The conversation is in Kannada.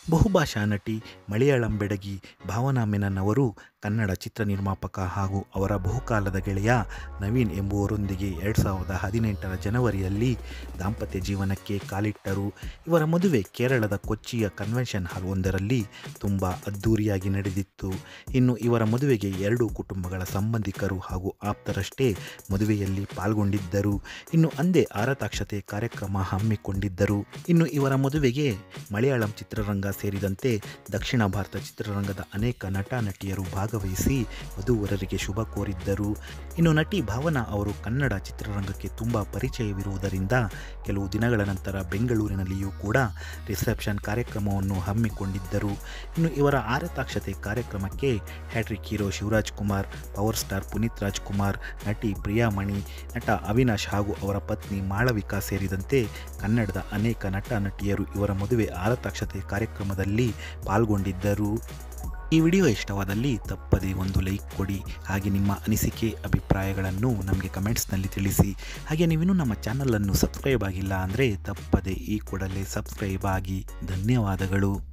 ಬಹುಭಾಷಾ ನಟಿ ಮಲಯಾಳಂ ಬೆಡಗಿ ಭಾವನಾ ಮೆನನ್ ಅವರು ಕನ್ನಡ ಚಿತ್ರ ನಿರ್ಮಾಪಕ ಹಾಗೂ ಅವರ ಬಹುಕಾಲದ ಗೆಳೆಯ ನವೀನ್ ಎಂಬುವರೊಂದಿಗೆ ಎರಡು ಸಾವಿರದ ಹದಿನೆಂಟರ ಜನವರಿಯಲ್ಲಿ ದಾಂಪತ್ಯ ಜೀವನಕ್ಕೆ ಕಾಲಿಟ್ಟರು ಇವರ ಮದುವೆ ಕೇರಳದ ಕೊಚ್ಚಿಯ ಕನ್ವೆನ್ಷನ್ ಹಾಲ್ ಒಂದರಲ್ಲಿ ತುಂಬ ಅದ್ಧೂರಿಯಾಗಿ ನಡೆದಿತ್ತು ಇನ್ನು ಇವರ ಮದುವೆಗೆ ಎರಡೂ ಕುಟುಂಬಗಳ ಸಂಬಂಧಿಕರು ಹಾಗೂ ಆಪ್ತರಷ್ಟೇ ಮದುವೆಯಲ್ಲಿ ಪಾಲ್ಗೊಂಡಿದ್ದರು ಇನ್ನು ಅಂದೇ ಆರತಾಕ್ಷತೆ ಕಾರ್ಯಕ್ರಮ ಹಮ್ಮಿಕೊಂಡಿದ್ದರು ಇನ್ನು ಇವರ ಮದುವೆಗೆ ಮಲಯಾಳಂ ಚಿತ್ರರಂಗ ಸೇರಿದಂತೆ ದಕ್ಷಿಣ ಭಾರತ ಚಿತ್ರರಂಗದ ಅನೇಕ ನಟ ನಟಿಯರು ಭಾಗವಹಿಸಿ ವಧುವರರಿಗೆ ಶುಭ ಕೋರಿದ್ದರು ಇನ್ನು ನಟಿ ಭಾವನಾ ಅವರು ಕನ್ನಡ ಚಿತ್ರರಂಗಕ್ಕೆ ತುಂಬ ಪರಿಚಯವಿರುವುದರಿಂದ ಕೆಲವು ದಿನಗಳ ನಂತರ ಬೆಂಗಳೂರಿನಲ್ಲಿಯೂ ಕೂಡ ರಿಸೆಪ್ಷನ್ ಕಾರ್ಯಕ್ರಮವನ್ನು ಹಮ್ಮಿಕೊಂಡಿದ್ದರು ಇನ್ನು ಇವರ ಆರತಾಕ್ಷತೆ ಕಾರ್ಯಕ್ರಮಕ್ಕೆ hat-trick hero Shivaraj Kumar power star Puneeth Rajkumar ನಟಿ ಪ್ರಿಯಾಮಣಿ ನಟ ಅವಿನಾಶ್ ಹಾಗೂ ಅವರ ಪತ್ನಿ ಮಾಳವಿಕಾ ಸೇರಿದಂತೆ ಕನ್ನಡದ ಅನೇಕ ನಟ ನಟಿಯರು ಇವರ ಮದುವೆ ಆರತಾಕ್ಷತೆ ಕಾರ್ಯಕ್ರಮದಲ್ಲಿ ಪಾಲ್ಗೊಂಡಿದ್ದರು ಈ ವಿಡಿಯೋ ಇಷ್ಟವಾದಲ್ಲಿ ತಪ್ಪದೆ ಒಂದು ಲೈಕ್ ಕೊಡಿ ಹಾಗೆ ನಿಮ್ಮ ಅನಿಸಿಕೆ ಅಭಿಪ್ರಾಯಗಳನ್ನು ನಮಗೆ ಕಮೆಂಟ್ಸ್ನಲ್ಲಿ ತಿಳಿಸಿ ಹಾಗೆ ನೀವಿನ್ನೂ ನಮ್ಮ ಚಾನಲನ್ನು ಸಬ್ಸ್ಕ್ರೈಬ್ ಆಗಿಲ್ಲ ಅಂದರೆ ತಪ್ಪದೆ ಈ ಕೂಡಲೇ ಸಬ್ಸ್ಕ್ರೈಬ್ ಆಗಿ ಧನ್ಯವಾದಗಳು